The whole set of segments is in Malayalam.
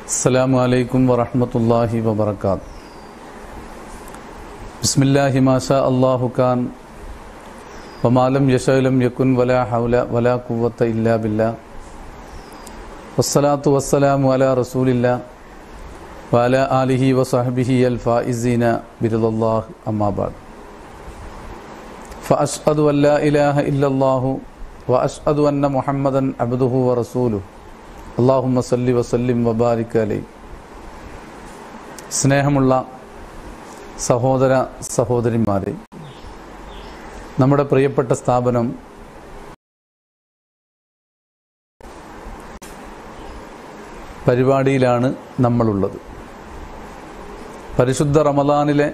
السلام عليكم ورحمة الله وبركاته بسم الله ما شاء الله كان وما لم يشاء لم يكن ولا حول ولا قوة إلا بالله والصلاة والسلام على رسول الله وعلى آله وصحبه الفائزين برضا الله أما بعد فأشهد أن لا إله إلا الله وأشهد أن محمدا عبده ورسوله അള്ളാഹുമ്മ സല്ലി വസല്ലിം വബാരിക് അലൈ സ്നേഹമുള്ള സഹോദര സഹോദരിമാരെ നമ്മുടെ പ്രിയപ്പെട്ട സ്ഥാപനം പരിപാടിയിലാണ് നമ്മളുള്ളത് പരിശുദ്ധ റമദാനിലെ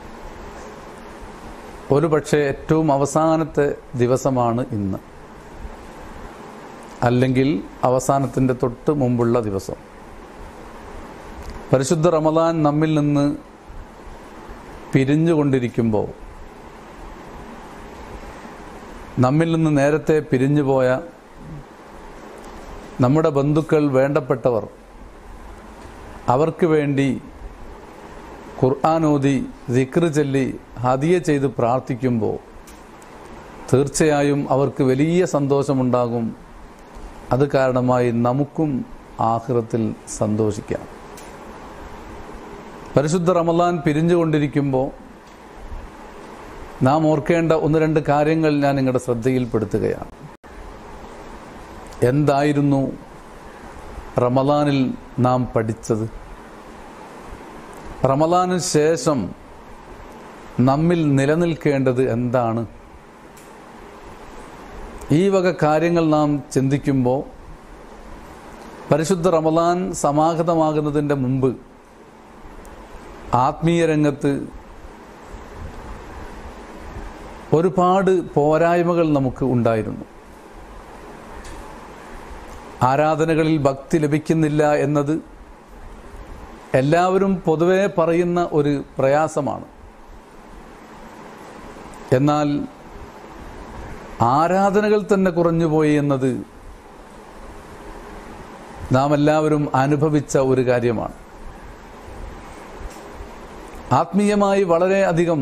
ഒരു പക്ഷേ ഏറ്റവും അവസാനത്തെ ദിവസമാണ് ഇന്ന് അല്ലെങ്കിൽ അവസാനത്തിൻ്റെ തൊട്ട് മുമ്പുള്ള ദിവസം പരിശുദ്ധ റമദാൻ നമ്മിൽ നിന്ന് പിരിഞ്ഞുകൊണ്ടിരിക്കുമ്പോൾ നമ്മിൽ നിന്ന് നേരത്തെ പിരിഞ്ഞുപോയ നമ്മുടെ ബന്ധുക്കൾ വേണ്ടപ്പെട്ടവർ അവർക്ക് വേണ്ടി ഖുർആാനോദി ദിക്ർ ചൊല്ലി ഹദിയ ചെയ്ത് പ്രാർത്ഥിക്കുമ്പോൾ തീർച്ചയായും അവർക്ക് വലിയ സന്തോഷമുണ്ടാകും അത് കാരണമായി നമുക്കും ആഹ്റത്തിൽ സന്തോഷിക്കാം പരിശുദ്ധ റമദാൻ പിരിഞ്ഞുകൊണ്ടിരിക്കുമ്പോൾ നാം ഓർക്കേണ്ട ഒന്ന് രണ്ട് കാര്യങ്ങൾ ഞാൻ നിങ്ങളുടെ ശ്രദ്ധയിൽപ്പെടുത്തുകയാണ് എന്തായിരുന്നു റമദാനിൽ നാം പഠിച്ചത് റമദാനിന് ശേഷം നമ്മിൽ നിലനിൽക്കേണ്ടത് എന്താണ് ഈ വക കാര്യങ്ങൾ നാം ചിന്തിക്കുമ്പോൾ പരിശുദ്ധ റമദാൻ സമാഗതമാകുന്നതിൻ്റെ മുമ്പ് ആത്മീയ രംഗത്ത് ഒരുപാട് പോരായ്മകൾ നമുക്ക് ഉണ്ടായിരുന്നു ആരാധനകളിൽ ഭക്തി ലഭിക്കുന്നില്ല എന്നത് എല്ലാവരും പൊതുവെ പറയുന്ന ഒരു പ്രയാസമാണ് എന്നാൽ ആരാധനകൾ തന്നെ കുറഞ്ഞുപോയി എന്നത് നാം എല്ലാവരും അനുഭവിച്ച ഒരു കാര്യമാണ് ആത്മീയമായി വളരെ അധികം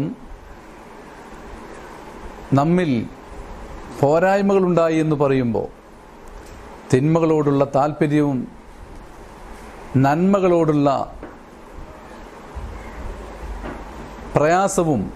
നമ്മിൽ പോരായ്മകളുണ്ടായി എന്ന് പറയുമ്പോൾ തിന്മകളോടുള്ള താല്പര്യവും നന്മകളോടുള്ള പ്രയാസവും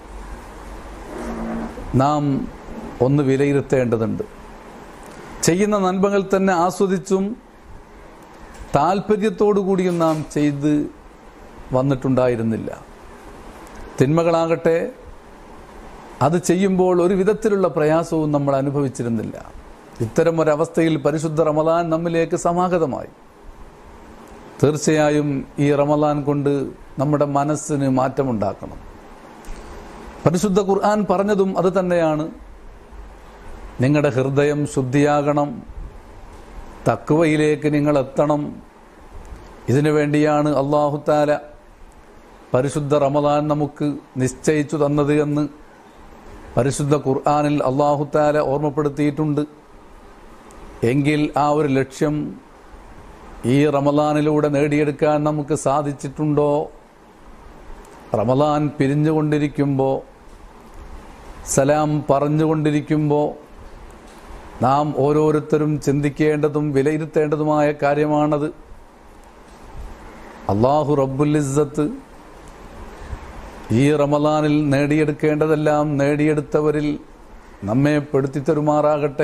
നാം ഒന്ന് വിലയിരുത്തേണ്ടതുണ്ട് ചെയ്യുന്ന നന്മകൾ തന്നെ ആസ്വദിച്ചും താല്പര്യത്തോടു കൂടിയും നാം ചെയ്ത് വന്നിട്ടുണ്ടായിരുന്നില്ല തിന്മകളാകട്ടെ അത് ചെയ്യുമ്പോൾ ഒരു വിധത്തിലുള്ള പ്രയാസവും നമ്മൾ അനുഭവിച്ചിരുന്നില്ല ഇത്തരം ഒരവസ്ഥയിൽ പരിശുദ്ധ റമദാൻ നമ്മിലേക്ക് സമാഗതമായി തീർച്ചയായും ഈ റമദാൻ കൊണ്ട് നമ്മുടെ മനസ്സിന് മാറ്റമുണ്ടാക്കണം പരിശുദ്ധ ഖുർആൻ പറഞ്ഞതും അത് തന്നെയാണ് നിങ്ങളുടെ ഹൃദയം ശുദ്ധിയാകണം തക്കുവയിലേക്ക് നിങ്ങൾ എത്തണം ഇതിനു വേണ്ടിയാണ് അള്ളാഹുത്താല പരിശുദ്ധ റമദാൻ നമുക്ക് നിശ്ചയിച്ചു തന്നത് എന്ന് പരിശുദ്ധ ഖുർആാനിൽ അള്ളാഹുത്താല ഓർമ്മപ്പെടുത്തിയിട്ടുണ്ട് എങ്കിൽ ആ ഒരു ലക്ഷ്യം ഈ റമദാനിലൂടെ നേടിയെടുക്കാൻ നമുക്ക് സാധിച്ചിട്ടുണ്ടോ റമദാൻ പിരിഞ്ഞുകൊണ്ടിരിക്കുമ്പോൾ സലാം പറഞ്ഞുകൊണ്ടിരിക്കുമ്പോൾ നാം ഓരോരുത്തരും ചിന്തിക്കേണ്ടതും വിലയിരുത്തേണ്ടതുമായ കാര്യമാണത് അള്ളാഹു റബ്ബുലിസത്ത് ഈ റമദാനിൽ നേടിയെടുക്കേണ്ടതെല്ലാം നേടിയെടുത്തവരിൽ നമ്മെ പെടുത്തിത്തരുമാറാകട്ടെ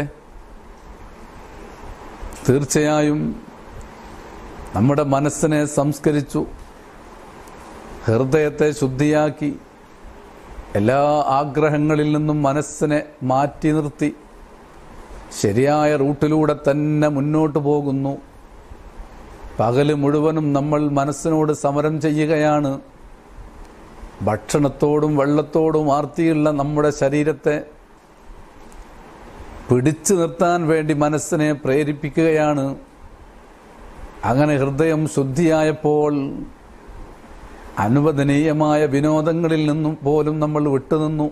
തീർച്ചയായും നമ്മുടെ മനസ്സിനെ സംസ്കരിച്ചു ഹൃദയത്തെ ശുദ്ധിയാക്കി എല്ലാ ആഗ്രഹങ്ങളിൽ നിന്നും മനസ്സിനെ മാറ്റി നിർത്തി ശരിയായ റൂട്ടിലൂടെ തന്നെ മുന്നോട്ട് പോകുന്നു പകല് മുഴുവനും നമ്മൾ മനസ്സിനോട് സമരം ചെയ്യുകയാണ് ഭക്ഷണത്തോടും വെള്ളത്തോടും ആർത്തിയുള്ള നമ്മുടെ ശരീരത്തെ പിടിച്ചു നിർത്താൻ വേണ്ടി മനസ്സിനെ പ്രേരിപ്പിക്കുകയാണ് അങ്ങനെ ഹൃദയം ശുദ്ധിയായപ്പോൾ അനുവദനീയമായ വിനോദങ്ങളിൽ നിന്നും പോലും നമ്മൾ വിട്ടുനിന്നു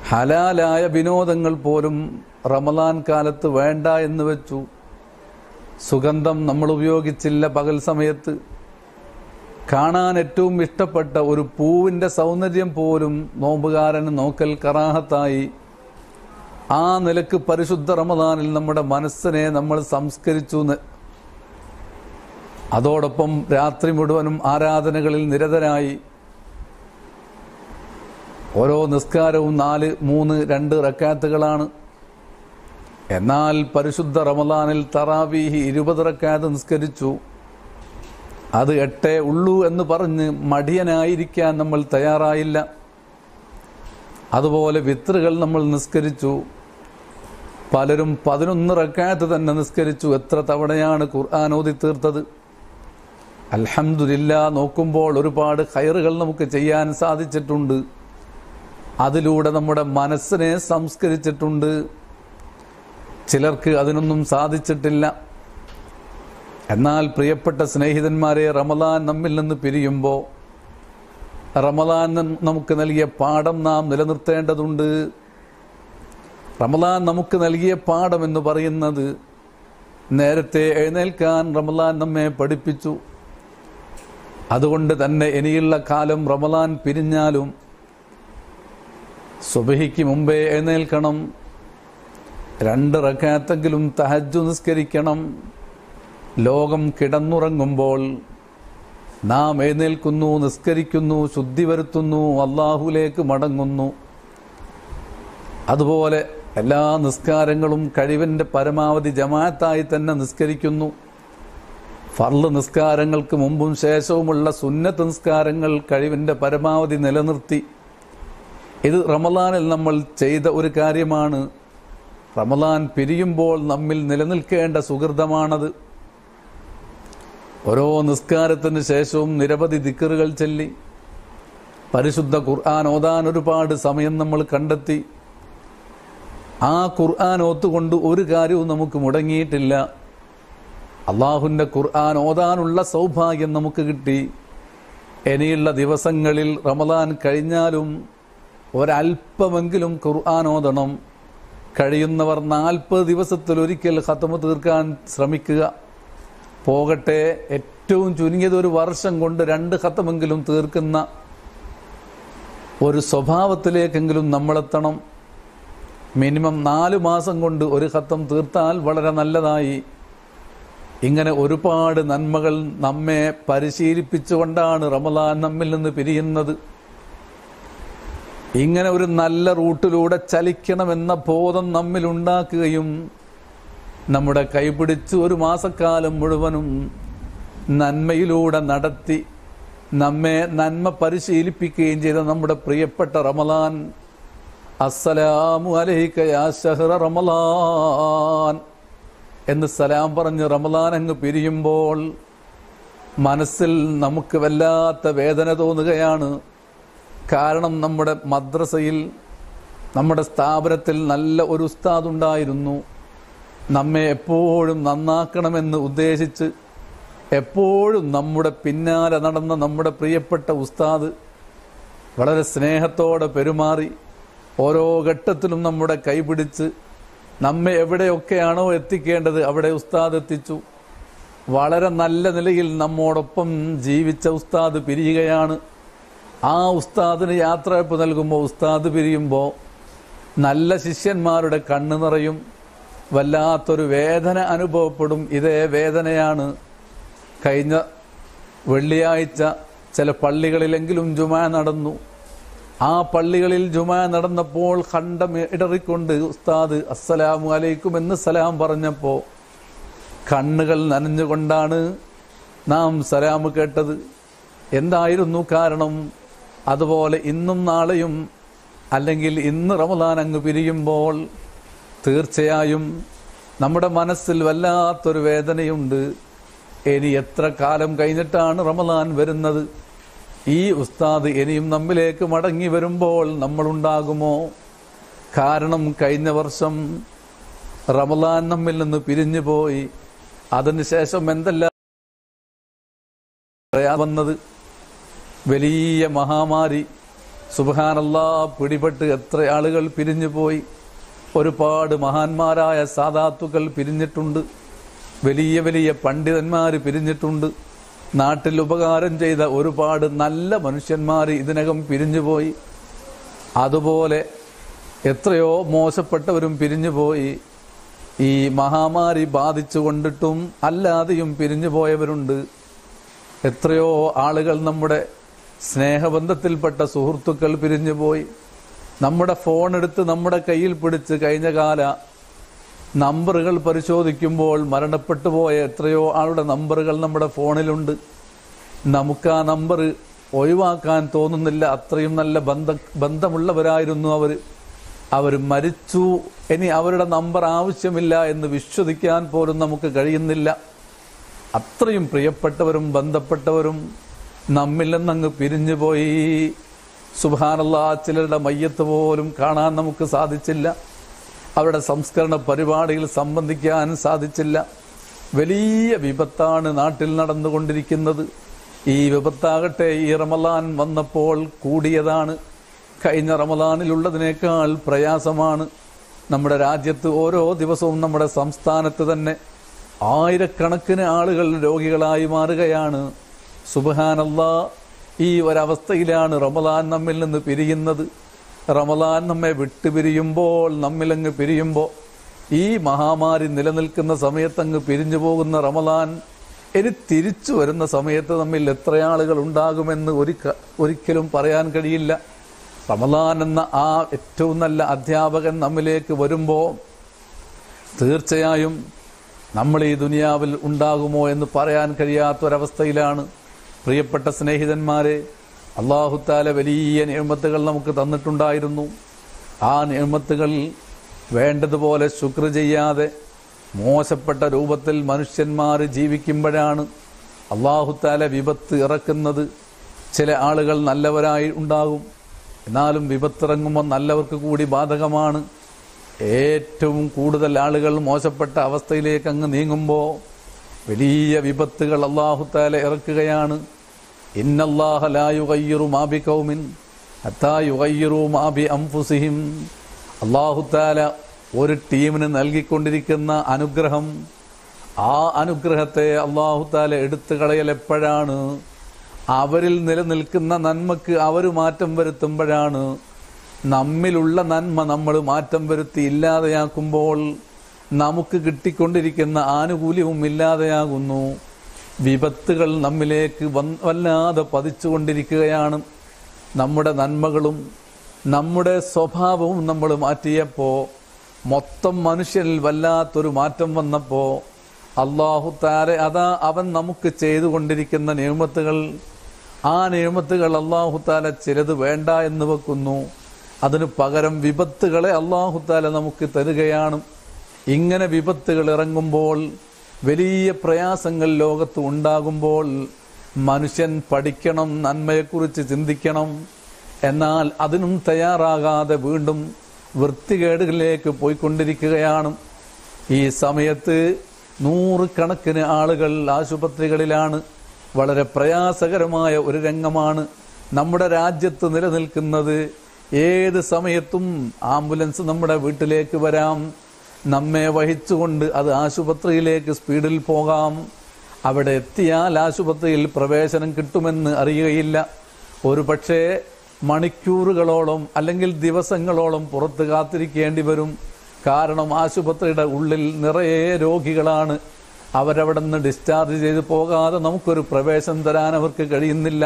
ഹലാലായ വിനോദങ്ങൾ പോലും റമദാൻ കാലത്ത് വേണ്ട എന്ന് വെച്ചു സുഗന്ധം നമ്മൾ ഉപയോഗിച്ചില്ല പകൽ സമയത്ത് കാണാൻ ഏറ്റവും ഇഷ്ടപ്പെട്ട ഒരു പൂവിൻ്റെ സൗന്ദര്യം പോലും നോമ്പുകാരന് നോക്കൽ കറാഹത്തായി ആ നിലക്ക് പരിശുദ്ധ റമദാനിൽ നമ്മുടെ മനസ്സിനെ നമ്മൾ സംസ്കരിച്ചു ന്ന് അതോടൊപ്പം രാത്രി മുഴുവനും ആരാധനകളിൽ നിരതരായി ഓരോ നിസ്കാരവും നാല് മൂന്ന് രണ്ട് റക്കാത്തുകളാണ് എന്നാൽ പരിശുദ്ധ റമദാനിൽ തറാവീഹി ഇരുപത് റക്കാത്ത് നിസ്കരിച്ചു അത് എട്ടേ ഉള്ളൂ എന്ന് പറഞ്ഞ് മടിയനായിരിക്കാൻ നമ്മൾ തയ്യാറായില്ല അതുപോലെ വിത്രുകൾ നമ്മൾ നിസ്കരിച്ചു പലരും പതിനൊന്ന് റക്കാത്ത് തന്നെ നിസ്കരിച്ചു എത്ര തവണയാണ് ഖുർആൻ ഓതി തീർത്തത് അൽഹംദുലില്ല നോക്കുമ്പോൾ ഒരുപാട് ഹൈറുകൾ നമുക്ക് ചെയ്യാൻ സാധിച്ചിട്ടുണ്ട് അതിലൂടെ നമ്മുടെ മനസ്സിനെ സംസ്കരിച്ചിട്ടുണ്ട് ചിലർക്ക് അതിനൊന്നും സാധിച്ചിട്ടില്ല എന്നാൽ പ്രിയപ്പെട്ട സ്നേഹിതന്മാരെ റമദാൻ നമ്മിൽ നിന്ന് പിരിയുമ്പോൾ റമദാൻ നം- നമുക്ക് നൽകിയ പാഠം നാം നിലനിർത്തേണ്ടതുണ്ട് റമദാൻ നമുക്ക് നൽകിയ പാഠം എന്ന് പറയുന്നത് നേരത്തെ എഴുന്നേൽക്കാൻ റമദാൻ നമ്മെ പഠിപ്പിച്ചു അതുകൊണ്ട് തന്നെ ഇനിയുള്ള കാലം റമദാൻ പിരിഞ്ഞാലും സുബഹിക്ക് മുമ്പേ എഴുന്നേൽക്കണം രണ്ട് റക്കാത്തെങ്കിലും തഹജ്ജു നിസ്കരിക്കണം ലോകം കിടന്നുറങ്ങുമ്പോൾ നാം എഴുന്നേൽക്കുന്നു നിസ്കരിക്കുന്നു ശുദ്ധി വരുത്തുന്നു അള്ളാഹുലേക്ക് മടങ്ങുന്നു അതുപോലെ എല്ലാ നിസ്കാരങ്ങളും കഴിവിൻ്റെ പരമാവധി ജമാഅത്തായി തന്നെ നിസ്കരിക്കുന്നു ഫർള് നിസ്കാരങ്ങൾക്ക് മുമ്പും ശേഷവുമുള്ള സുന്നത്ത് നിസ്കാരങ്ങൾ കഴിവിൻ്റെ പരമാവധി നിലനിർത്തി ഇത് റമദാനിൽ നമ്മൾ ചെയ്ത ഒരു കാര്യമാണ് റമദാൻ പിരിയുമ്പോൾ നമ്മിൽ നിലനിൽക്കേണ്ട സുഹൃതമാണത് ഓരോ നിസ്കാരത്തിന് ശേഷവും നിരവധി ദിക്കറുകൾ ചൊല്ലി പരിശുദ്ധ ഖുർആൻ ഓതാൻ ഒരുപാട് സമയം നമ്മൾ കണ്ടെത്തി ആ ഖുർആൻ ഓത്തുകൊണ്ട് ഒരു കാര്യവും നമുക്ക് മുടങ്ങിയിട്ടില്ല അള്ളാഹുവിൻ്റെ ഖുർആൻ ഓതാനുള്ള സൗഭാഗ്യം നമുക്ക് കിട്ടി ഇനിയുള്ള ദിവസങ്ങളിൽ റമദാൻ കഴിഞ്ഞാലും ഒരല്പമെങ്കിലും ഖുർആൻ ഓതണം കഴിയുന്നവർ നാൽപ്പത് ദിവസത്തിൽ ഒരിക്കൽ ഖത്തമ് തീർക്കാൻ ശ്രമിക്കുക പോകട്ടെ ഏറ്റവും ചുരുങ്ങിയത് ഒരു വർഷം കൊണ്ട് രണ്ട് ഖത്തമെങ്കിലും തീർക്കുന്ന ഒരു സ്വഭാവത്തിലേക്കെങ്കിലും നമ്മളെത്തണം മിനിമം നാല് മാസം കൊണ്ട് ഒരു ഖത്തം തീർത്താൽ വളരെ നല്ലതായി ഇങ്ങനെ ഒരുപാട് നന്മകൾ നമ്മെ പരിശീലിപ്പിച്ചുകൊണ്ടാണ് റമദാൻ നമ്മിൽ നിന്ന് പിരിയുന്നത് ഇങ്ങനെ ഒരു നല്ല റൂട്ടിലൂടെ ചലിക്കണമെന്ന ബോധം നമ്മിൽ ഉണ്ടാക്കുകയും നമ്മുടെ കൈപിടിച്ച് ഒരു മാസക്കാലം മുഴുവനും നന്മയിലൂടെ നടത്തി നമ്മെ നന്മ പരിശീലിപ്പിക്കുകയും ചെയ്ത നമ്മുടെ പ്രിയപ്പെട്ട റമദാൻ അസ്സലാമു അലൈക യാ ഷഹ്റ റമദാൻ എന്ന് സലാം പറഞ്ഞ് റമദാൻ അങ്ങ് പിരിയുമ്പോൾ മനസ്സിൽ നമുക്ക് വല്ലാത്ത വേദന തോന്നുകയാണ് കാരണം നമ്മുടെ മദ്രസയിൽ നമ്മുടെ സ്ഥാപനത്തിൽ നല്ല ഒരു ഉസ്താദ് ഉണ്ടായിരുന്നു നമ്മെ എപ്പോഴും നന്നാക്കണമെന്ന് ഉദ്ദേശിച്ച് എപ്പോഴും നമ്മുടെ പിന്നാലെ നടന്ന നമ്മുടെ പ്രിയപ്പെട്ട ഉസ്താദ് വളരെ സ്നേഹത്തോടെ പെരുമാറി ഓരോ ഘട്ടത്തിലും നമ്മുടെ കൈപിടിച്ച് നമ്മെ എവിടെയൊക്കെയാണോ എത്തിക്കേണ്ടത് അവിടെ ഉസ്താദ് എത്തിച്ചു വളരെ നല്ല നിലയിൽ നമ്മോടൊപ്പം ജീവിച്ച ഉസ്താദ് പിരിയുകയാണ് ആ ഉസ്താദിന് യാത്രയപ്പ് നൽകുമ്പോൾ ഉസ്താദ് പിരിയുമ്പോൾ നല്ല ശിഷ്യന്മാരുടെ കണ്ണു നിറയും വല്ലാത്തൊരു വേദന അനുഭവപ്പെടും ഇതേ വേദനയാണ് കഴിഞ്ഞ വെള്ളിയാഴ്ച ചില പള്ളികളിലെങ്കിലും ജുമാ നടന്നു ആ പള്ളികളിൽ ജുമാ നടന്നപ്പോൾ ഖണ്ഡം ഇടറിക്കൊണ്ട് ഉസ്താദ് അസ്സലാമു അലൈക്കും എന്ന് സലാം പറഞ്ഞപ്പോൾ കണ്ണുകൾ നനഞ്ഞുകൊണ്ടാണ് നാം സലാം കേട്ടത് എന്തായിരുന്നു കാരണം അതുപോലെ ഇന്നും നാളെയും അല്ലെങ്കിൽ ഇന്ന് റമദാൻ അങ്ങ് പിരിയുമ്പോൾ തീർച്ചയായും നമ്മുടെ മനസ്സിൽ വല്ലാത്തൊരു വേദനയുണ്ട് ഇനി എത്ര കാലം കഴിഞ്ഞിട്ടാണ് റമദാൻ വരുന്നത് ഈ ഉസ്താദ് ഇനിയും നമ്മിലേക്ക് മടങ്ങി വരുമ്പോൾ നമ്മളുണ്ടാകുമോ കാരണം കഴിഞ്ഞ വർഷം റമദാൻ നമ്മിൽ നിന്ന് പിരിഞ്ഞു പോയി അതിനുശേഷം എന്തെല്ലാം പ്രയാ- വന്നത് വലിയ മഹാമാരി സുബാനല്ലാ പിടിപെട്ട് എത്ര ആളുകൾ പിരിഞ്ഞു പോയി ഒരുപാട് മഹാന്മാരായ സാധാത്തുക്കൾ പിരിഞ്ഞിട്ടുണ്ട് വലിയ വലിയ പണ്ഡിതന്മാർ പിരിഞ്ഞിട്ടുണ്ട് നാട്ടിൽ ഉപകാരം ചെയ്ത ഒരുപാട് നല്ല മനുഷ്യന്മാർ ഇതിനകം പിരിഞ്ഞുപോയി അതുപോലെ എത്രയോ മോശപ്പെട്ടവരും പിരിഞ്ഞുപോയി ഈ മഹാമാരി ബാധിച്ചു കൊണ്ടിട്ടും അല്ലാതെയും പിരിഞ്ഞു പോയവരുണ്ട് എത്രയോ ആളുകൾ നമ്മുടെ സ്നേഹബന്ധത്തിൽപ്പെട്ട സുഹൃത്തുക്കൾ പിരിഞ്ഞുപോയി നമ്മുടെ ഫോൺ എടുത്ത് നമ്മുടെ കയ്യിൽ പിടിച്ച് കഴിഞ്ഞ കാല നമ്പറുകൾ പരിശോധിക്കുമ്പോൾ മരണപ്പെട്ടു പോയ എത്രയോ ആളുടെ നമ്പറുകൾ നമ്മുടെ ഫോണിലുണ്ട് നമുക്ക് ആ നമ്പർ ഒഴിവാക്കാൻ തോന്നുന്നില്ല അത്രയും നല്ല ബന്ധ ബന്ധമുള്ളവരായിരുന്നു അവർ അവർ മരിച്ചു ഇനി അവരുടെ നമ്പർ ആവശ്യമില്ല എന്ന് വിശ്വസിക്കാൻ പോലും നമുക്ക് കഴിയുന്നില്ല അത്രയും പ്രിയപ്പെട്ടവരും ബന്ധപ്പെട്ടവരും നമ്മിൽ നിന്നങ്ങ് പിരിഞ്ഞുപോയി സുബാനല്ല ചിലരുടെ മയ്യത്ത് പോലും കാണാൻ നമുക്ക് സാധിച്ചില്ല അവരുടെ സംസ്കരണ പരിപാടിയിൽ സംബന്ധിക്കാൻ സാധിച്ചില്ല വലിയ വിപത്താണ് നാട്ടിൽ നടന്നുകൊണ്ടിരിക്കുന്നത് ഈ വിപത്താകട്ടെ ഈ റമലാൻ വന്നപ്പോൾ കൂടിയതാണ് കഴിഞ്ഞ റമലാനിലുള്ളതിനേക്കാൾ പ്രയാസമാണ് നമ്മുടെ രാജ്യത്ത് ഓരോ ദിവസവും നമ്മുടെ സംസ്ഥാനത്ത് തന്നെ ആയിരക്കണക്കിന് ആളുകൾ രോഗികളായി മാറുകയാണ് സുബഹാനല്ല ഈ ഒരവസ്ഥയിലാണ് റമലാൻ നമ്മിൽ നിന്ന് പിരിയുന്നത് റമലാൻ നമ്മെ വിട്ടുപിരിയുമ്പോൾ നമ്മിലങ്ങ് പിരിയുമ്പോൾ ഈ മഹാമാരി നിലനിൽക്കുന്ന സമയത്തങ്ങ് പിരിഞ്ഞു പോകുന്ന റമലാൻ ഇനി തിരിച്ചു വരുന്ന സമയത്ത് നമ്മിൽ എത്ര ആളുകൾ ഉണ്ടാകുമെന്ന് ഒരിക്ക ഒരിക്കലും പറയാൻ കഴിയില്ല റമലാൻ എന്ന ആ ഏറ്റവും നല്ല അധ്യാപകൻ നമ്മിലേക്ക് വരുമ്പോൾ തീർച്ചയായും നമ്മൾ ഈ ദുനിയാവിൽ ഉണ്ടാകുമോ എന്ന് പറയാൻ കഴിയാത്തൊരവസ്ഥയിലാണ് പ്രിയപ്പെട്ട സ്നേഹിതന്മാരെ അള്ളാഹുത്താല വലിയ നിയമത്തുകൾ നമുക്ക് തന്നിട്ടുണ്ടായിരുന്നു ആ നിയമത്തുകൾ വേണ്ടതുപോലെ ശുക്ർ ചെയ്യാതെ മോശപ്പെട്ട രൂപത്തിൽ മനുഷ്യന്മാർ ജീവിക്കുമ്പോഴാണ് അള്ളാഹുത്താല വിപത്ത് ഇറക്കുന്നത് ചില ആളുകൾ നല്ലവരായി ഉണ്ടാകും എന്നാലും വിപത്തിറങ്ങുമ്പോൾ നല്ലവർക്ക് കൂടി ബാധകമാണ് ഏറ്റവും കൂടുതൽ ആളുകൾ മോശപ്പെട്ട അവസ്ഥയിലേക്ക് അങ്ങ് നീങ്ങുമ്പോൾ വലിയ വിപത്തുകൾ അള്ളാഹുത്താല ഇറക്കുകയാണ് ഇന്നല്ലാഹ ലാ യുഗയ്യിറു മാ ബി ഖൗമിൻ ഹത്താ യുഗയ്യിറു മാ ബി അൻഫുസിഹിം അള്ളാഹുത്താല ഒരു ടീമിന് നൽകിക്കൊണ്ടിരിക്കുന്ന അനുഗ്രഹം ആ അനുഗ്രഹത്തെ അള്ളാഹുത്താല എടുത്തു കളയൽ എപ്പോഴാണ് അവരിൽ നിലനിൽക്കുന്ന നന്മക്ക് അവർ മാറ്റം വരുത്തുമ്പോഴാണ് നമ്മിലുള്ള നന്മ നമ്മൾ മാറ്റം വരുത്തി ഇല്ലാതെയാക്കുമ്പോൾ നമുക്ക് കിട്ടിക്കൊണ്ടിരിക്കുന്ന ആനുകൂല്യവും ഇല്ലാതെയാകുന്നു വിപത്തുകൾ നമ്മിലേക്ക് വന്ന് വല്ലാതെ പതിച്ചുകൊണ്ടിരിക്കുകയാണ് നമ്മുടെ നന്മകളും നമ്മുടെ സ്വഭാവവും നമ്മൾ മാറ്റിയപ്പോൾ മൊത്തം മനുഷ്യനിൽ വല്ലാത്തൊരു മാറ്റം വന്നപ്പോൾ അള്ളാഹു താരെ അതാ അവൻ നമുക്ക് ചെയ്തുകൊണ്ടിരിക്കുന്ന നിയമത്തുകൾ ആ നിയമത്തുകൾ അള്ളാഹു താല ചിലത് വേണ്ട എന്ന് വെക്കുന്നു അതിന് പകരം വിപത്തുകളെ അള്ളാഹു താല നമുക്ക് തരികയാണ് ഇങ്ങനെ വിപത്തുകൾ ഇറങ്ങുമ്പോൾ വലിയ പ്രയാസങ്ങൾ ലോകത്ത് ഉണ്ടാകുമ്പോൾ മനുഷ്യൻ പഠിക്കണം നന്മയെക്കുറിച്ച് ചിന്തിക്കണം എന്നാൽ അതിനും തയ്യാറാകാതെ വീണ്ടും വൃത്തികേടുകളിലേക്ക് പോയിക്കൊണ്ടിരിക്കുകയാണ് ഈ സമയത്ത് നൂറുകണക്കിന് ആളുകൾ ആശുപത്രികളിലാണ് വളരെ പ്രയാസകരമായ ഒരു രംഗമാണ് നമ്മുടെ രാജ്യത്ത് നിലനിൽക്കുന്നത് ഏത് സമയത്തും ആംബുലൻസ് നമ്മുടെ വീട്ടിലേക്ക് വരാം നമ്മെ വഹിച്ചുകൊണ്ട് അത് ആശുപത്രിയിലേക്ക് സ്പീഡിൽ പോകാം അവിടെ എത്തിയാൽ ആശുപത്രിയിൽ പ്രവേശനം കിട്ടുമെന്ന് അറിയുകയില്ല ഒരു പക്ഷേ മണിക്കൂറുകളോളം അല്ലെങ്കിൽ ദിവസങ്ങളോളം പുറത്ത് കാത്തിരിക്കേണ്ടി വരും കാരണം ആശുപത്രിയുടെ ഉള്ളിൽ നിറയെ രോഗികളാണ് അവരവിടെ നിന്ന് ഡിസ്ചാർജ് ചെയ്ത് പോകാതെ നമുക്കൊരു പ്രവേശനം തരാൻ അവർക്ക് കഴിയുന്നില്ല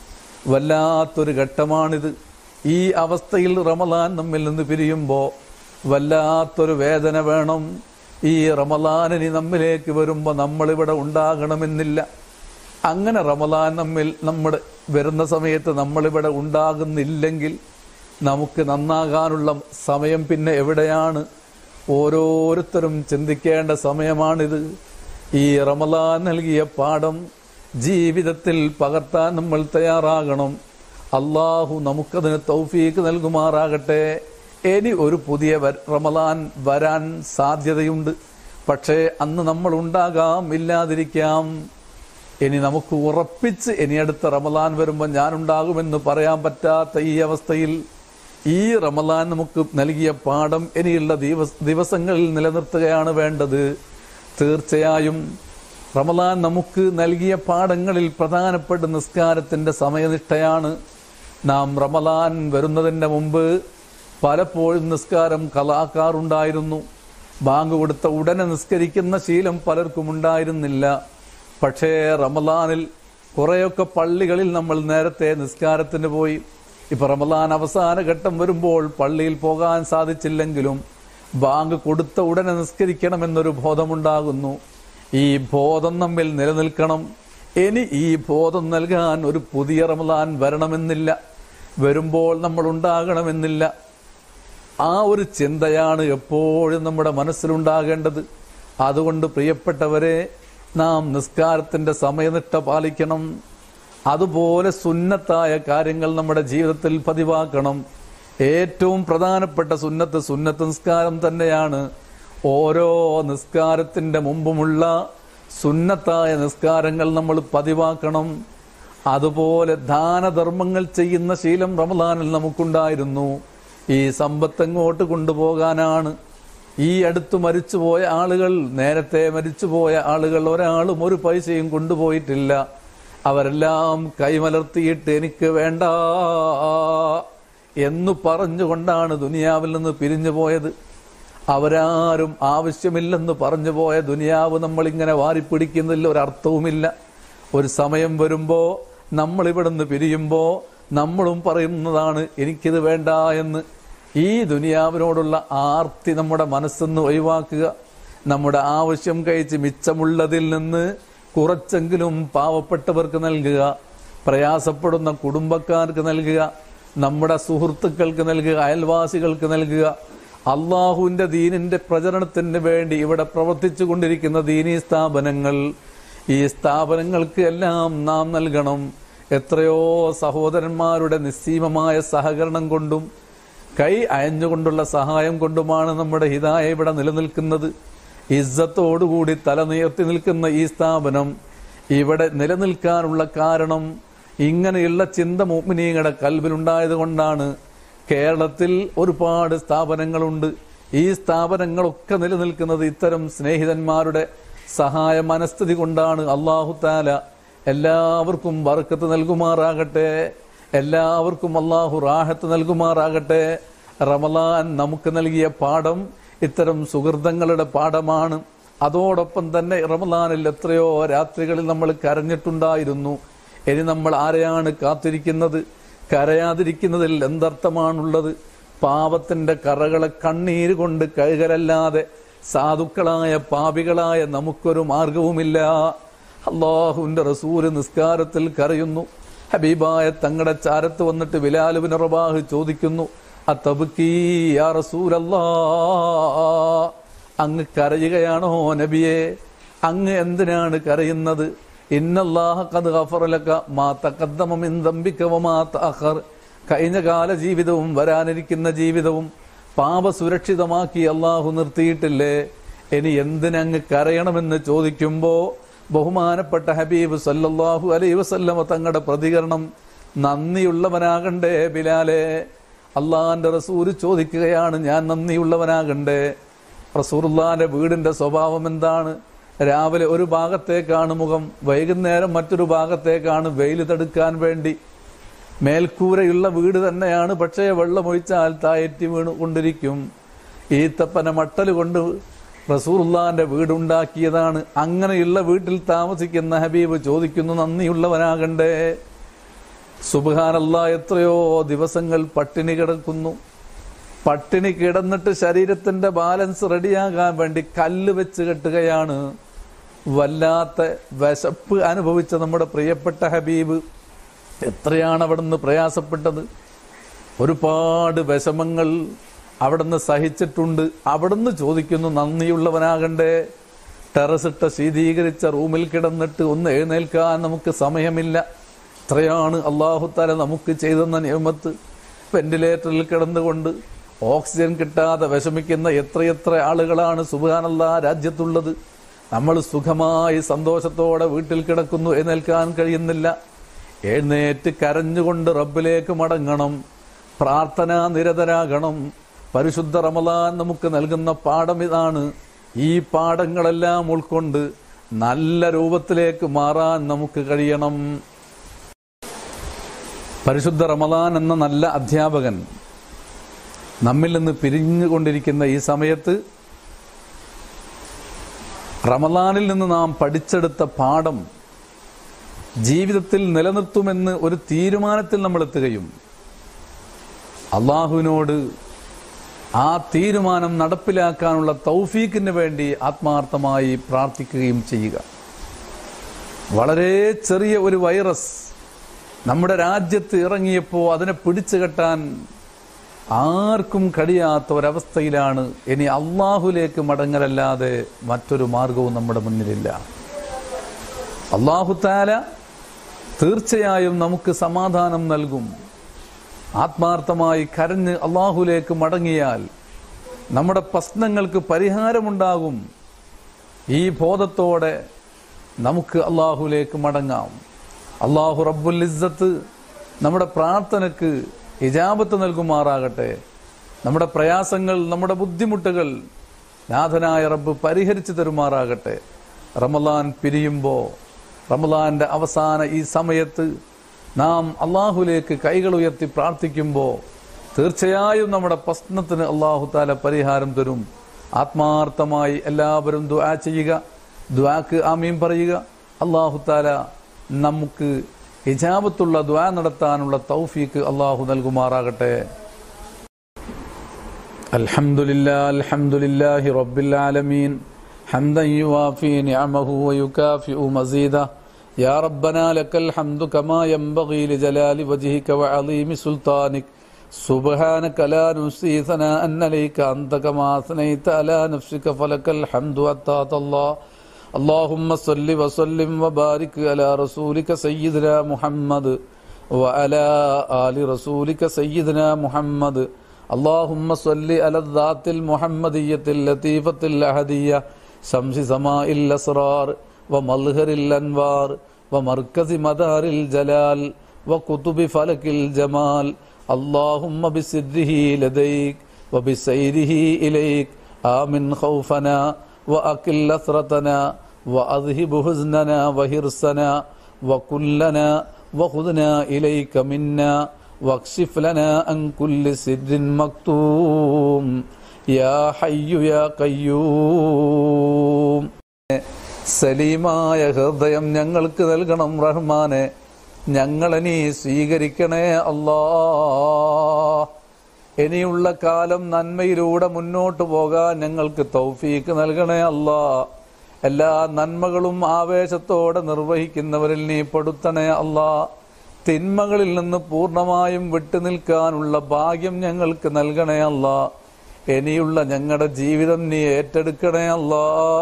വല്ലാത്തൊരു ഘട്ടമാണിത് ഈ അവസ്ഥയിൽ റമലാൻ നമ്മിൽ നിന്ന് പിരിയുമ്പോൾ വല്ലാത്തൊരു വേദന വേണം ഈ റമലാനിനി നമ്മിലേക്ക് വരുമ്പോൾ നമ്മളിവിടെ ഉണ്ടാകണമെന്നില്ല അങ്ങനെ റമലാൻ നമ്മിൽ നമ്മുടെ വരുന്ന സമയത്ത് നമ്മളിവിടെ ഉണ്ടാകുന്നില്ലെങ്കിൽ നമുക്ക് നന്നാകാനുള്ള സമയം പിന്നെ എവിടെയാണ് ഓരോരുത്തരും ചിന്തിക്കേണ്ട സമയമാണിത് ഈ റമലാൻ നൽകിയ പാഠം ജീവിതത്തിൽ പകർത്താൻ നമ്മൾ തയ്യാറാകണം അള്ളാഹു നമുക്കതിന് തൗഫീക്ക് നൽകുമാറാകട്ടെ ഇനി ഒരു പുതിയ വ- റമലാൻ വരാൻ സാധ്യതയുണ്ട് പക്ഷേ അന്ന് നമ്മൾ ഉണ്ടാകാം ഇല്ലാതിരിക്കാം ഇനി നമുക്ക് ഉറപ്പിച്ച് ഇനി അടുത്ത റമലാൻ വരുമ്പോൾ ഞാനുണ്ടാകുമെന്ന് പറയാൻ പറ്റാത്ത ഈ അവസ്ഥയിൽ ഈ റമലാൻ നമുക്ക് നൽകിയ പാഠം ഇനിയുള്ള ദിവസ ദിവസങ്ങളിൽ നിലനിർത്തുകയാണ് വേണ്ടത് തീർച്ചയായും റമദാൻ നമുക്ക് നൽകിയ പാഠങ്ങളിൽ പ്രധാനപ്പെട്ട നിസ്കാരത്തിന്റെ സമയനിഷ്ഠയാണ് നാം റമദാൻ വരുന്നതിന്റെ മുമ്പ് പലപ്പോഴും നിസ്കാരം കലാക്കാറുണ്ടായിരുന്നു ബാങ്ക് കൊടുത്ത ഉടനെ നിസ്കരിക്കുന്ന ശീലം പലർക്കും ഉണ്ടായിരുന്നില്ല പക്ഷേ റമദാനിൽ കുറേയൊക്കെ പള്ളികളിൽ നമ്മൾ നേരത്തെ നിസ്കാരത്തിന് പോയി ഇപ്പൊ റമദാൻ അവസാന ഘട്ടം വരുമ്പോൾ പള്ളിയിൽ പോകാൻ സാധിച്ചില്ലെങ്കിലും ബാങ്ക് കൊടുത്ത ഉടനെ നിസ്കരിക്കണമെന്നൊരു ബോധമുണ്ടാകുന്നു ഈ ബോധം നമ്മിൽ നിലനിൽക്കണം ഇനി ഈ ബോധം നൽകാൻ ഒരു പുതിയ റമദാൻ വരണമെന്നില്ല വരുമ്പോൾ നമ്മൾ ഉണ്ടാകണമെന്നില്ല ആ ഒരു ചിന്തയാണ് എപ്പോഴും നമ്മുടെ മനസ്സിലുണ്ടാകേണ്ടത് അതുകൊണ്ട് പ്രിയപ്പെട്ടവരെ നാം നിസ്കാരത്തിന്റെ സമയനിഷ്ഠ പാലിക്കണം അതുപോലെ സുന്നത്തായ കാര്യങ്ങൾ നമ്മുടെ ജീവിതത്തിൽ പതിവാക്കണം ഏറ്റവും പ്രധാനപ്പെട്ട സുന്നത്ത് സുന്നത്ത് നിസ്കാരം തന്നെയാണ് ഓരോ നിസ്കാരത്തിന്റെ മുമ്പുമുള്ള സുന്നത്തായ നിസ്കാരങ്ങൾ നമ്മൾ പതിവാക്കണം അതുപോലെ ദാനധർമ്മങ്ങൾ ചെയ്യുന്ന ശീലം റമദാനിൽ നമുക്കുണ്ടായിരുന്നു ഈ സമ്പത്ത് എങ്ങോട്ട് കൊണ്ടുപോകാനാണ് ഈ അടുത്ത് മരിച്ചുപോയ ആളുകൾ നേരത്തെ മരിച്ചുപോയ ആളുകൾ ഒരാളും ഒരു പൈസയും കൊണ്ടുപോയിട്ടില്ല അവരെല്ലാം കൈമലർത്തിയിട്ട് എനിക്ക് വേണ്ട എന്ന് പറഞ്ഞുകൊണ്ടാണ് ദുനിയാവിൽ നിന്ന് പിരിഞ്ഞു പോയത് അവരാരും ആവശ്യമില്ലെന്ന് പറഞ്ഞു പോയ ദുനിയാവ് നമ്മളിങ്ങനെ വാരിപ്പിടിക്കുന്നില്ല ഒരർത്ഥവുമില്ല ഒരു സമയം വരുമ്പോ നമ്മൾ ഇവിടുന്ന് പിരിയുമ്പോ നമ്മളും പറയുന്നതാണ് എനിക്കിത് വേണ്ട എന്ന് ഈ ദുനിയാവിനോടുള്ള ആർത്തി നമ്മുടെ മനസ്സെന്ന് ഒഴിവാക്കുക നമ്മുടെ ആവശ്യം കഴിച്ച് മിച്ചമുള്ളതിൽ നിന്ന് കുറച്ചെങ്കിലും പാവപ്പെട്ടവർക്ക് നൽകുക പ്രയാസപ്പെടുന്ന കുടുംബക്കാർക്ക് നൽകുക നമ്മുടെ സുഹൃത്തുക്കൾക്ക് നൽകുക അയൽവാസികൾക്ക് നൽകുക അള്ളാഹുവിന്റെ ദീനിന്റെ പ്രചരണത്തിന് വേണ്ടി ഇവിടെ പ്രവർത്തിച്ചു കൊണ്ടിരിക്കുന്ന ദീനീ സ്ഥാപനങ്ങൾ ഈ സ്ഥാപനങ്ങൾക്ക് എല്ലാം നാം നൽകണം എത്രയോ സഹോദരന്മാരുടെ നിസ്സീമമായ സഹകരണം കൊണ്ടും കൈ അയഞ്ഞുകൊണ്ടുള്ള സഹായം കൊണ്ടുമാണ് നമ്മുടെ ഹിതായ ഇവിടെ നിലനിൽക്കുന്നത് ഇസ്സത്തോടുകൂടി തല നിയർത്തി നിൽക്കുന്ന ഈ സ്ഥാപനം ഇവിടെ നിലനിൽക്കാനുള്ള കാരണം ഇങ്ങനെയുള്ള ചിന്ത മുഗ്മിനീങ്ങളുടെ കൽവിലുണ്ടായത് കൊണ്ടാണ് കേരളത്തിൽ ഒരുപാട് സ്ഥാപനങ്ങളുണ്ട് ഈ സ്ഥാപനങ്ങളൊക്കെ നിലനിൽക്കുന്നത് ഇത്തരം സ്നേഹിതന്മാരുടെ സഹായ മനസ്ഥിതി കൊണ്ടാണ് അള്ളാഹു താല എല്ലാവർക്കും ബർക്കത്ത് നൽകുമാറാകട്ടെ എല്ലാവർക്കും അള്ളാഹു റാഹത്ത് നൽകുമാറാകട്ടെ റമലാൻ നമുക്ക് നൽകിയ പാഠം ഇത്തരം സുഹൃതങ്ങളുടെ പാഠമാണ് അതോടൊപ്പം തന്നെ റമലാനിൽ എത്രയോ രാത്രികളിൽ നമ്മൾ കരഞ്ഞിട്ടുണ്ടായിരുന്നു ഇനി നമ്മൾ ആരെയാണ് കാത്തിരിക്കുന്നത് കരയാതിരിക്കുന്നതിൽ എന്തർത്ഥമാണുള്ളത് പാപത്തിന്റെ കറകളെ കണ്ണീര് കൊണ്ട് കഴുകലല്ലാതെ സാധുക്കളായ പാപികളായ നമുക്കൊരു മാർഗവുമില്ല അള്ളാഹുവിന്റെ റസൂല് നിസ്കാരത്തിൽ കരയുന്നു ഹബീബായ തങ്ങളുടെ ചാരത്ത് വന്നിട്ട് ബിലാലുബിൻ റബാഹ് ചോദിക്കുന്നു അത്തബുക്കീ യാ റസൂലല്ലാ അങ്ങ് കരയുകയാണോ നബിയെ അങ്ങ് എന്തിനാണ് കരയുന്നത് ഇന്നല്ലാഹ ഖദ് ഗഫറലക മാ തഖദ്ദമ മിൻ ദംബിക വമാ തഅഖർ കഴിഞ്ഞ കാല ജീവിതവും വരാനിരിക്കുന്ന ജീവിതവും പാപസുരക്ഷിതമാക്കി അള്ളാഹു നിർത്തിയിട്ടില്ലേ ഇനി എന്തിനങ്ങ് കരയണമെന്ന് ചോദിക്കുമ്പോ ബഹുമാനപ്പെട്ട ഹബീബ് സല്ലല്ലാഹു അലൈ വസല്ലമ തങ്ങളുടെ പ്രതികരണം നന്ദിയുള്ളവനാകണ്ടേ ബിലാലെ അള്ളാന്റെ റസൂര് ചോദിക്കുകയാണ് ഞാൻ നന്ദിയുള്ളവനാകണ്ടേ റസൂറുല്ലാന്റെ വീടിന്റെ സ്വഭാവം എന്താണ് രാവിലെ ഒരു ഭാഗത്തേക്കാണ് മുഖം വൈകുന്നേരം മറ്റൊരു ഭാഗത്തേക്കാണ് വെയിൽ തടുക്കാൻ വേണ്ടി മേൽക്കൂരയുള്ള വീട് തന്നെയാണ് പക്ഷേ വെള്ളമൊഴിച്ചാൽ തായറ്റി വീണു കൊണ്ടിരിക്കും ഈത്തപ്പന മട്ടൽ കൊണ്ട് റസൂറുല്ലാന്റെ വീടുണ്ടാക്കിയതാണ് അങ്ങനെയുള്ള വീട്ടിൽ താമസിക്കുന്ന ഹബീബ് ചോദിക്കുന്നു നന്ദിയുള്ളവനാകണ്ടേ സുബാനല്ല എത്രയോ ദിവസങ്ങൾ പട്ടിണി കിടക്കുന്നു പട്ടിണി കിടന്നിട്ട് ശരീരത്തിന്റെ ബാലൻസ് റെഡിയാകാൻ വേണ്ടി കല്ല് വെച്ച് കെട്ടുകയാണ് വല്ലാത്ത വിശപ്പ് അനുഭവിച്ച നമ്മുടെ പ്രിയപ്പെട്ട ഹബീബ് എത്രയാണ് അവിടുന്ന് പ്രയാസപ്പെട്ടത് ഒരുപാട് വിഷമങ്ങൾ അവിടുന്ന് സഹിച്ചിട്ടുണ്ട് അവിടുന്ന് ചോദിക്കുന്നു നന്ദിയുള്ളവനാകണ്ടേ ടെറസിട്ട ശീതീകരിച്ച റൂമിൽ കിടന്നിട്ട് ഒന്ന് എഴുന്നേൽക്കാൻ നമുക്ക് സമയമില്ല ഇത്രയാണ് അള്ളാഹുത്താല നമുക്ക് ചെയ്തെന്ന നിയമത്ത് വെന്റിലേറ്ററിൽ കിടന്നുകൊണ്ട് ഓക്സിജൻ കിട്ടാതെ വിഷമിക്കുന്ന എത്രയെത്ര ആളുകളാണ് സുബാനല്ല രാജ്യത്തുള്ളത് നമ്മൾ സുഖമായി സന്തോഷത്തോടെ വീട്ടിൽ കിടക്കുന്നു എഴുന്നേൽക്കാൻ കഴിയുന്നില്ല എഴുന്നേറ്റ് കരഞ്ഞുകൊണ്ട് റബ്ബിലേക്ക് മടങ്ങണം പ്രാർത്ഥന നിരതരാകണം പരിശുദ്ധ റമലാൻ നമുക്ക് നൽകുന്ന പാഠം ഇതാണ് ഈ പാഠങ്ങളെല്ലാം ഉൾക്കൊണ്ട് നല്ല രൂപത്തിലേക്ക് മാറാൻ നമുക്ക് കഴിയണം പരിശുദ്ധ റമദാൻ എന്ന നല്ല അധ്യാപകൻ നമ്മിൽ നിന്ന് പിരിഞ്ഞുകൊണ്ടിരിക്കുന്ന ഈ സമയത്ത് റമദാനിൽ നിന്ന് നാം പഠിച്ചെടുത്ത പാഠം ജീവിതത്തിൽ നിലനിർത്തുമെന്ന് ഒരു തീരുമാനത്തിൽ നമ്മൾ എത്തുകയും അള്ളാഹുവിനോട് ആ തീരുമാനം നടപ്പിലാക്കാനുള്ള തൗഫീക്കിന് വേണ്ടി ആത്മാർത്ഥമായി പ്രാർത്ഥിക്കുകയും ചെയ്യുക വളരെ ചെറിയ ഒരു വൈറസ് നമ്മുടെ രാജ്യത്ത് ഇറങ്ങിയപ്പോൾ അതിനെ പിടിച്ചു കെട്ടാൻ ആർക്കും കഴിയാത്ത ഒരവസ്ഥയിലാണ് ഇനി അള്ളാഹുലേക്ക് മടങ്ങലല്ലാതെ മറ്റൊരു മാർഗവും നമ്മുടെ മുന്നിലില്ല അള്ളാഹുത്താല തീർച്ചയായും നമുക്ക് സമാധാനം നൽകും ആത്മാർത്ഥമായി കരഞ്ഞ് അള്ളാഹുലേക്ക് മടങ്ങിയാൽ നമ്മുടെ പ്രശ്നങ്ങൾക്ക് പരിഹാരമുണ്ടാകും ഈ ബോധത്തോടെ നമുക്ക് അള്ളാഹുലേക്ക് മടങ്ങാം അള്ളാഹു റബ്ബുൽ ഇസ്സത്ത് നമ്മുടെ പ്രാർത്ഥനയ്ക്ക് ഇജാബത്ത് നൽകുമാറാകട്ടെ നമ്മുടെ പ്രയാസങ്ങൾ നമ്മുടെ ബുദ്ധിമുട്ടുകൾ നാഥനായ റബ്ബ് പരിഹരിച്ചു തരുമാറാകട്ടെ റമലാൻ പിരിയുമ്പോൾ റമലാന്റെ അവസാന ഈ സമയത്ത് നാം അള്ളാഹുലേക്ക് കൈകൾ ഉയർത്തി പ്രാർത്ഥിക്കുമ്പോൾ തീർച്ചയായും നമ്മുടെ പ്രശ്നത്തിന് അള്ളാഹു താല പരിഹാരം തരും ആത്മാർത്ഥമായി എല്ലാവരും ദുആ ചെയ്യുക ദ്വാക്ക് ആമീൻ പറയുക അള്ളാഹു താല നമുക്ക് ഇജാബത്തുള്ള ദ്വാ നടത്താനുള്ള തൗഫീക്ക് അള്ളാഹു നൽകുമാറാകട്ടെ അൽഹംദുലില്ലാ അൽഹംദുലില്ലാഹി റബ്ബിൽ ആലമീൻ حمدا يوافي نعمه ويكافئ مزيده يا ربنا لك الحمد كما ينبغي لجلال وجهك وعظيم سلطانك سبحانك لا نحصي ثناء عليك أنت كما أثنيت على نفسك فلك الحمد أتات الله اللهم صل وسلم وبارك على رسولك سيدنا محمد وعلى آل رسولك سيدنا محمد اللهم صل على الذات المحمدية اللطيفة الأحدية شمس سماء الأسرار ومظهر الأنوار ومركز مدار الجلال وكتب فلك الجمال اللهم بسره لديك وبسيره إليك آمن خوفنا وأكل أثرتنا وأذهب حزننا وهرسنا وكلنا وخذنا إليك منا واكشف لنا عن كل سر مكتوم يا حي يا قيوم സലീമായ ഹൃദയം ഞങ്ങൾക്ക് നൽകണം റഹ്മാനെ ഞങ്ങളെ നീ സ്വീകരിക്കണേ അല്ലാ ഇനിയുള്ള കാലം നന്മയിലൂടെ മുന്നോട്ട് പോകാൻ ഞങ്ങൾക്ക് തൗഫീക്ക് നൽകണേ അല്ലാ എല്ലാ നന്മകളും ആവേശത്തോടെ നിർവഹിക്കുന്നവരിൽ നീ പെടുത്തണേ അല്ലാ തിന്മകളിൽ നിന്ന് പൂർണ്ണമായും വിട്ടുനിൽക്കാനുള്ള ഭാഗ്യം ഞങ്ങൾക്ക് നൽകണേ അല്ലാ ഇനിയുള്ള ഞങ്ങളുടെ ജീവിതം നീ ഏറ്റെടുക്കണേ അല്ലാ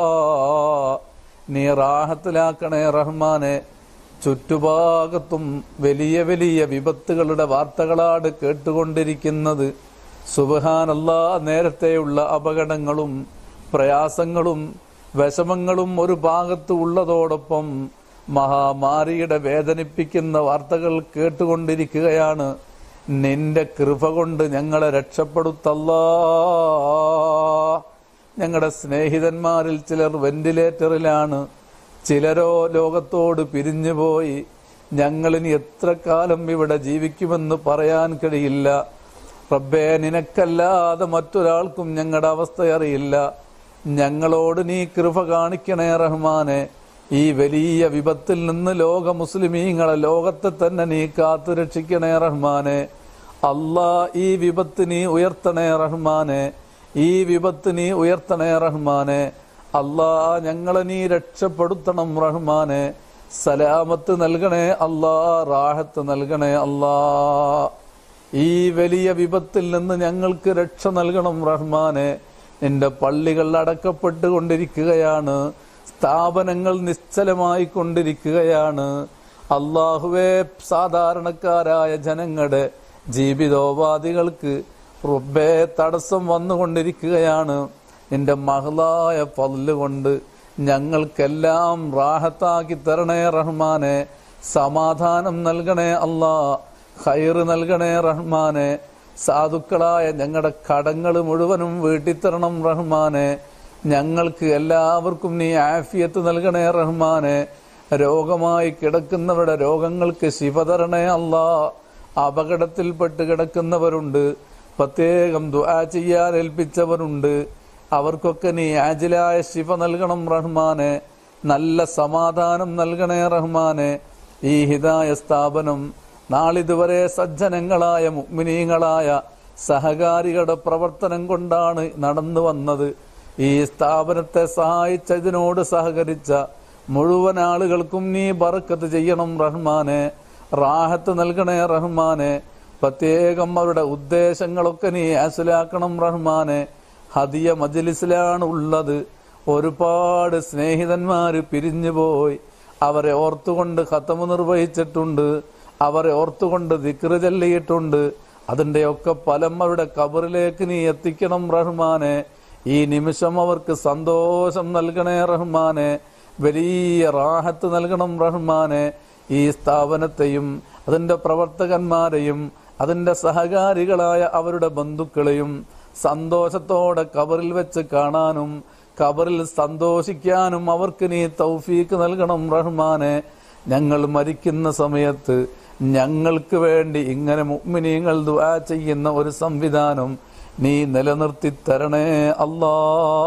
നീ റാഹത്തിലാക്കണേ റഹ്മാനെ ചുറ്റുഭാഗത്തും വലിയ വലിയ വിപത്തുകളുടെ വാർത്തകളാണ് കേട്ടുകൊണ്ടിരിക്കുന്നത് സുബഹാനല്ല നേരത്തെയുള്ള അപകടങ്ങളും പ്രയാസങ്ങളും വിഷമങ്ങളും ഒരു ഭാഗത്ത് ഉള്ളതോടൊപ്പം മഹാമാരിയുടെ വേദനിപ്പിക്കുന്ന വാർത്തകൾ കേട്ടുകൊണ്ടിരിക്കുകയാണ് നിന്റെ കൃപ കൊണ്ട് ഞങ്ങളെ രക്ഷപ്പെടുത്തല്ലാ ഞങ്ങളുടെ സ്നേഹിതന്മാരിൽ ചിലർ വെന്റിലേറ്ററിലാണ് ചിലരോ ലോകത്തോട് പിരിഞ്ഞുപോയി ഞങ്ങളിനി എത്ര കാലം ഇവിടെ ജീവിക്കുമെന്ന് പറയാൻ കഴിയില്ല റബ്ബേ നിനക്കല്ലാതെ മറ്റൊരാൾക്കും ഞങ്ങളുടെ അവസ്ഥ അറിയില്ല ഞങ്ങളോട് നീ കൃപ കാണിക്കണേ റഹ്മാനെ ഈ വലിയ വിപത്തിൽ നിന്ന് ലോക മുസ്ലിമീങ്ങളെ ലോകത്തെ തന്നെ നീ കാത്തു രക്ഷിക്കണേ റഹ്മാനെ അല്ലാ ഈ വിപത്ത് നീ ഉയർത്തണേ റഹ്മാനെ ഈ വിപത്ത് നീ ഉയർത്തണേ റഹ്മാനെ അല്ലാ ഞങ്ങളെ നീ രക്ഷപ്പെടുത്തണം റഹ്മാനെ സലാമത്ത് നൽകണേ അല്ലാ റാഹത്ത് നൽകണേ അല്ലാ ഈ വലിയ വിപത്തിൽ നിന്ന് ഞങ്ങൾക്ക് രക്ഷ നൽകണം റഹ്മാനെ നിന്റെ പള്ളികൾ അടക്കപ്പെട്ടുകൊണ്ടിരിക്കുകയാണ് സ്ഥാപനങ്ങൾ നിശ്ചലമായി കൊണ്ടിരിക്കുകയാണ് അള്ളാഹുവെ സാധാരണക്കാരായ ജനങ്ങളുടെ ജീവിതോപാധികൾക്ക് റുബേ തടസ്സം വന്നുകൊണ്ടിരിക്കുകയാണ് നിന്റെ മഹളായ പല്ലുകൊണ്ട് ഞങ്ങൾക്കെല്ലാം റാഹത്താക്കി തരണേ റഹ്മാനെ സമാധാനം നൽകണേ അല്ലാ ഹൈറ് നൽകണേ റഹ്മാനെ സാധുക്കളായ ഞങ്ങളുടെ കടങ്ങൾ മുഴുവനും വീട്ടിത്തരണം റഹ്മാനെ ഞങ്ങൾക്ക് എല്ലാവർക്കും നീ ആഫിയത്ത് നൽകണേ റഹ്മാനെ രോഗമായി കിടക്കുന്നവരുടെ രോഗങ്ങൾക്ക് ശിവ തരണേ അല്ലാ അപകടത്തിൽപ്പെട്ട് കിടക്കുന്നവരുണ്ട് പ്രത്യേകം ദുആ ചെയ്യാൻ ഏൽപ്പിച്ചവരുണ്ട് അവർക്കൊക്കെ നീ ആജിലായ ശിവ നൽകണം റഹ്മാനെ നല്ല സമാധാനം നൽകണേ റഹ്മാനെ ഈ ഹിതായ സ്ഥാപനം നാളിതുവരെ സജ്ജനങ്ങളായ മുഗ്മിനീങ്ങളായ സഹകാരികളുടെ പ്രവർത്തനം കൊണ്ടാണ് നടന്നു വന്നത് ഈ സ്ഥാപനത്തെ സഹായിച്ച ഇതിനോട് സഹകരിച്ച മുഴുവൻ ആളുകൾക്കും നീ ബറക്കത്ത് ചെയ്യണം റഹ്മാനെ റാഹത്ത് നൽകണേ റഹ്മാനെ പ്രത്യേകം അവരുടെ ഉദ്ദേശങ്ങളൊക്കെ നീ ആസിലാക്കണം റഹ്മാനെ ഹദിയ മജ്ലിസിലാണ് ഉള്ളത് ഒരുപാട് സ്നേഹിതന്മാര് പിരിഞ്ഞുപോയി അവരെ ഓർത്തുകൊണ്ട് ഖത്തമ് നിർവഹിച്ചിട്ടുണ്ട് അവരെ ഓർത്തുകൊണ്ട് ദിക്റ് ചൊല്ലിയിട്ടുണ്ട് അതിന്റെയൊക്കെ ഫലം അവരുടെ കബറിലേക്ക് നീ എത്തിക്കണം റഹ്മാനെ ഈ നിമിഷം അവർക്ക് സന്തോഷം നൽകണേ റഹ്മാനെ വലിയ റാഹത്ത് നൽകണം റഹ്മാനെ ഈ സ്ഥാപനത്തെയും അതിന്റെ പ്രവർത്തകന്മാരെയും അതിന്റെ സഹകാരികളായ അവരുടെ ബന്ധുക്കളെയും സന്തോഷത്തോടെ കബറിൽ വെച്ച് കാണാനും കബറിൽ സന്തോഷിക്കാനും അവർക്ക് നീ തൗഫീക്ക് നൽകണം റഹ്മാനെ ഞങ്ങൾ മരിക്കുന്ന സമയത്ത് ഞങ്ങൾക്ക് വേണ്ടി ഇങ്ങനെ മുഗ്മിനീങ്ങൾ ദുആ ചെയ്യുന്ന ഒരു സംവിധാനം നീ നിലനിർത്തി തരണേ അല്ലാ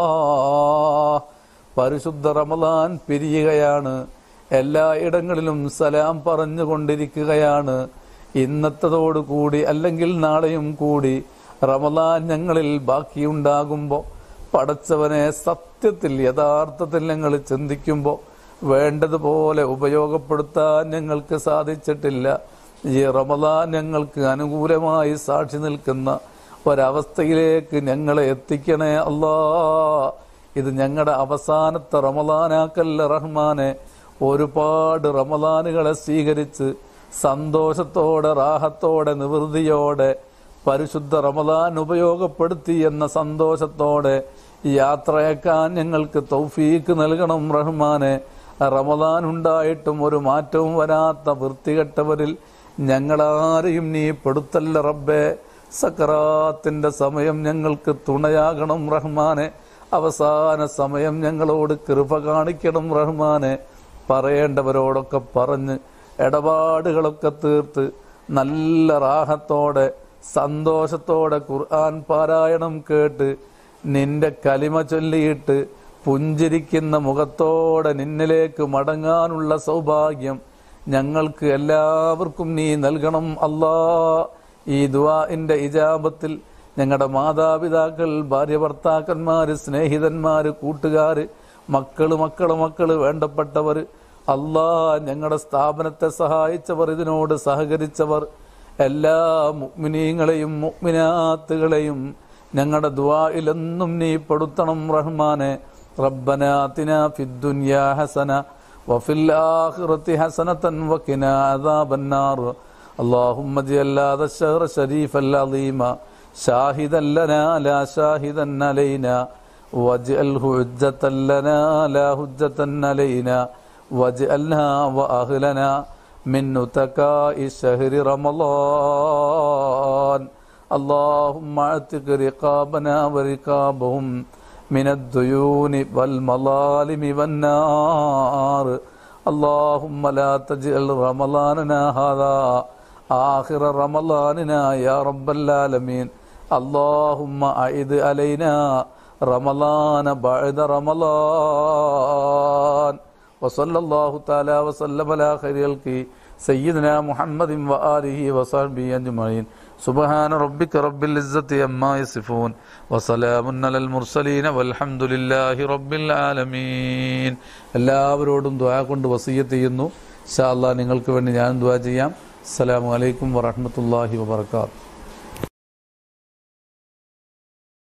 പരിശുദ്ധ റമദാൻ പിരിയുകയാണ് എല്ലായിടങ്ങളിലും സലാം പറഞ്ഞുകൊണ്ടിരിക്കുകയാണ് ഇന്നത്തതോടുകൂടി അല്ലെങ്കിൽ നാളെയും കൂടി റമദാൻ ഞങ്ങളിൽ ബാക്കിയുണ്ടാകുമ്പോൾ പടച്ചവനെ സത്യത്തിൽ യഥാർത്ഥത്തിൽ ഞങ്ങൾ ചിന്തിക്കുമ്പോൾ വേണ്ടതുപോലെ ഉപയോഗപ്പെടുത്താൻ ഞങ്ങൾക്ക് സാധിച്ചിട്ടില്ല ഈ റമദാൻ ഞങ്ങൾക്ക് അനുകൂലമായി സാക്ഷി നിൽക്കുന്ന ഒരവസ്ഥയിലേക്ക് ഞങ്ങളെ എത്തിക്കണേ അല്ലാ ഇത് ഞങ്ങളുടെ അവസാനത്തെ റമദാനാക്കല്ല റഹ്മാനെ ഒരുപാട് റമദാനുകളെ സ്വീകരിച്ച് സന്തോഷത്തോടെ റാഹത്തോടെ നിവൃത്തിയോടെ പരിശുദ്ധ റമദാൻ ഉപയോഗപ്പെടുത്തി എന്ന സന്തോഷത്തോടെ യാത്രയേക്കാൻ ഞങ്ങൾക്ക് തൗഫീക്ക് നൽകണം റഹ്മാനെ റമദാൻ ഉണ്ടായിട്ടും ഒരു മാറ്റവും വരാത്ത വൃത്തികെട്ടവരിൽ ഞങ്ങളാരെയും നീ പെടുത്തല്ല റബ്ബേ സക്കറാത്തിന്റെ സമയം ഞങ്ങൾക്ക് തുണയാകണം റഹ്മാനെ അവസാന സമയം ഞങ്ങളോട് കൃപ കാണിക്കണം റഹ്മാനെ പറയേണ്ടവരോടൊക്കെ പറഞ്ഞ് ഇടപാടുകളൊക്കെ തീർത്ത് നല്ല റാഹത്തോടെ സന്തോഷത്തോടെ ഖുർആൻ പാരായണം കേട്ട് നിന്റെ കലിമ ചൊല്ലിയിട്ട് പുഞ്ചിരിക്കുന്ന മുഖത്തോടെ നിന്നിലേക്ക് മടങ്ങാനുള്ള സൗഭാഗ്യം ഞങ്ങൾക്ക് എല്ലാവർക്കും നീ നൽകണം അല്ലാ ഈ ദുആഇന്റെ ഇജാബത്തിൽ ഞങ്ങളുടെ മാതാപിതാക്കൾ ഭാര്യ ഭർത്താക്കന്മാര് സ്നേഹിതന്മാര് കൂട്ടുകാര് മക്കള് മക്കള് മക്കള് വേണ്ടപ്പെട്ടവർ അല്ലാ ഞങ്ങളുടെ സ്ഥാപനത്തെ സഹായിച്ചവർ ഇതിനോട് സഹകരിച്ചവർ എല്ലാ മുഗ്മിനീങ്ങളെയും മുഗ്മിനാത്തുകളെയും ഞങ്ങളുടെ ദുആയിലെന്നും നീ പെടുത്തണം റഹ്മാനെ ربنا آتنا في الدنيا حسنة وفي الآخرة حسنة وقنا عذاب النار اللهم اجعل هذا الشهر الشريف العظيم شاهدا لنا لا شاهدا علينا واجعله حجة لنا لا حجة علينا واجعلنا وأهلنا من نتكاء شهر رمضان اللهم اعتق رقابنا ورقابهم من الديون والمظالم والنار اللهم لا تجعل رمضاننا هذا آخر رمضاننا يا رب العالمين اللهم أعد علينا رمضان بعد رمضان وصلى الله تعالى وسلم على خير الخلق سيدنا محمد وآله وصحبه أجمعين سبحان ربك رب العزة عما يصفون وسلام على المرسلين والحمد لله رب العالمين എല്ലാവരോടും ദുആ കൊണ്ട് വസീയത്ത് ചെയ്യുന്നു ഇൻഷാ അല്ലാഹ് നിങ്ങൾക്ക് വേണ്ടി ഞാൻ ദുആ ചെയ്യാം അസ്സലാമു അലൈക്കും വറഹ്മത്തുള്ളാഹി വബറകാതുഹു